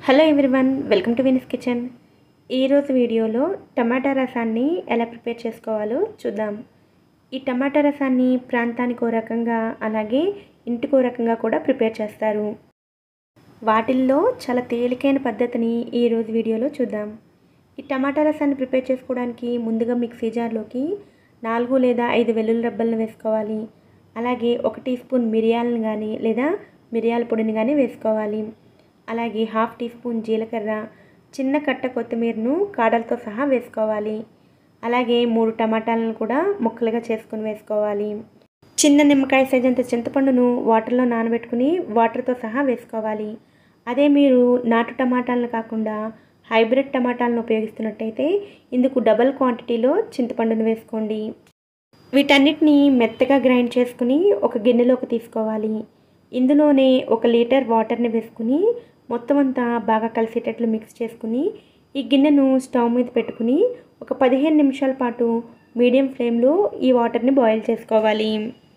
hello everyone welcome to వినిస్ kitchen ఈరోజు వీడియోలో టమాటా రసాన్ని ఎలా ప్రిపేర్ చేసుకోవాలో చూద్దాం ఈ టమాటా రసాన్ని ప్రాంతానికి ఓ రకంగా అలాగే ఇంటికి ఓ రకంగా కూడా ప్రిపేర్ చేస్తారు వాటిల్లో చాలా తేలికైన పద్ధతిని ఈరోజు వీడియోలో చూద్దాం ఈ టమాటా రసాన్ని ప్రిపేర్ చేసుకోవడానికి ముందుగా మిక్సీ జార్లోకి నాలుగు లేదా ఐదు వెల్లుల్లి రబ్బలను వేసుకోవాలి అలాగే ఒక టీ స్పూన్ మిరియాలను కానీ లేదా మిరియాల పొడిని కానీ వేసుకోవాలి అలాగే హాఫ్ టీ స్పూన్ జీలకర్ర చిన్న కట్ట కొత్తిమీరను కాడలతో సహా వేసుకోవాలి అలాగే మూడు టమాటాలను కూడా ముక్కలుగా చేసుకుని వేసుకోవాలి చిన్న నిమ్మకాయ సైజ్ అంత చింతపండును వాటర్లో నానబెట్టుకుని వాటర్తో సహా వేసుకోవాలి అదే మీరు నాటు టమాటాలను కాకుండా హైబ్రిడ్ టమాటాలను ఉపయోగిస్తున్నట్టయితే ఇందుకు డబల్ క్వాంటిటీలో చింతపండును వేసుకోండి వీటన్నిటిని మెత్తగా గ్రైండ్ చేసుకుని ఒక గిన్నెలోకి తీసుకోవాలి ఇందులోనే ఒక లీటర్ వాటర్ని వేసుకుని మొత్తం అంతా బాగా కలిసేటట్లు మిక్స్ చేసుకుని ఈ గిన్నెను స్టవ్ మీద పెట్టుకుని ఒక పదిహేను నిమిషాల పాటు మీడియం ఫ్లేమ్లో ఈ వాటర్ని బాయిల్ చేసుకోవాలి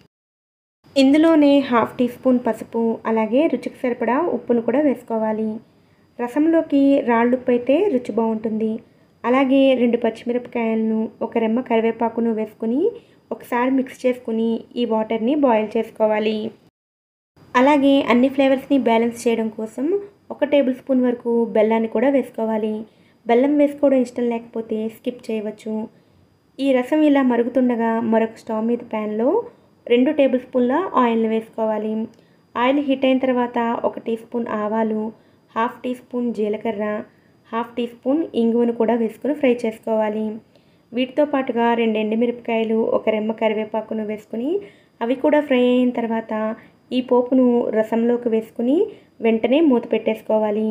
ఇందులోనే హాఫ్ టీ స్పూన్ పసుపు అలాగే రుచికి సరిపడా ఉప్పును కూడా వేసుకోవాలి రసంలోకి రాళ్ళుప్పు అయితే రుచి బాగుంటుంది అలాగే రెండు పచ్చిమిరపకాయలను ఒక రెమ్మ కరివేపాకును వేసుకుని ఒకసారి మిక్స్ చేసుకుని ఈ వాటర్ని బాయిల్ చేసుకోవాలి అలాగే అన్ని ఫ్లేవర్స్ని బ్యాలెన్స్ చేయడం కోసం ఒక టేబుల్ స్పూన్ వరకు బెల్లాన్ని కూడా వేసుకోవాలి బెల్లం వేసుకోవడం ఇష్టం లేకపోతే స్కిప్ చేయవచ్చు ఈ రసం ఇలా మరుగుతుండగా మరొక స్టవ్ మీద ప్యాన్లో రెండు టేబుల్ స్పూన్ల ఆయిల్ని వేసుకోవాలి ఆయిల్ హీట్ అయిన తర్వాత ఒక టీ స్పూన్ ఆవాలు హాఫ్ టీ స్పూన్ జీలకర్ర హాఫ్ టీ స్పూన్ ఇంగువను కూడా వేసుకుని ఫ్రై చేసుకోవాలి వీటితో పాటుగా రెండు ఎండుమిరపకాయలు ఒక రెమ్మ కరివేపాకును వేసుకుని అవి కూడా ఫ్రై అయిన తర్వాత ఈ పోపును రసంలోకి వేసుకుని వెంటనే మూత పెట్టేసుకోవాలి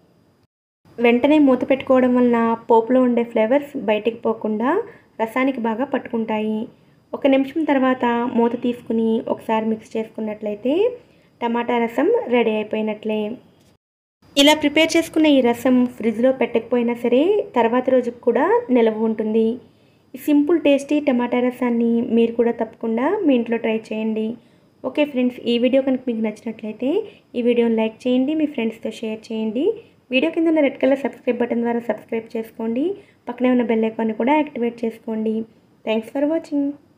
వెంటనే మూత పెట్టుకోవడం వలన పోపులో ఉండే ఫ్లేవర్స్ బయటికి పోకుండా రసానికి బాగా పట్టుకుంటాయి ఒక నిమిషం తర్వాత మూత తీసుకుని ఒకసారి మిక్స్ చేసుకున్నట్లయితే టమాటా రసం రెడీ అయిపోయినట్లే ఇలా ప్రిపేర్ చేసుకున్న ఈ రసం ఫ్రిడ్జ్లో పెట్టకపోయినా సరే తర్వాత రోజుకు కూడా నిలవ ఉంటుంది ఈ సింపుల్ టేస్టీ టమాటా రసాన్ని మీరు కూడా తప్పకుండా మీ ఇంట్లో ట్రై చేయండి ఓకే ఫ్రెండ్స్ ఈ వీడియో కనుక మీకు నచ్చినట్లయితే ఈ వీడియోని లైక్ చేయండి మీ ఫ్రెండ్స్తో షేర్ చేయండి వీడియో కింద ఉన్న రెడ్ కలర్ సబ్స్క్రైబ్ బటన్ ద్వారా సబ్స్క్రైబ్ చేసుకోండి పక్కనే ఉన్న బెల్ ఐకాన్ని కూడా యాక్టివేట్ చేసుకోండి థ్యాంక్స్ ఫర్ వాచింగ్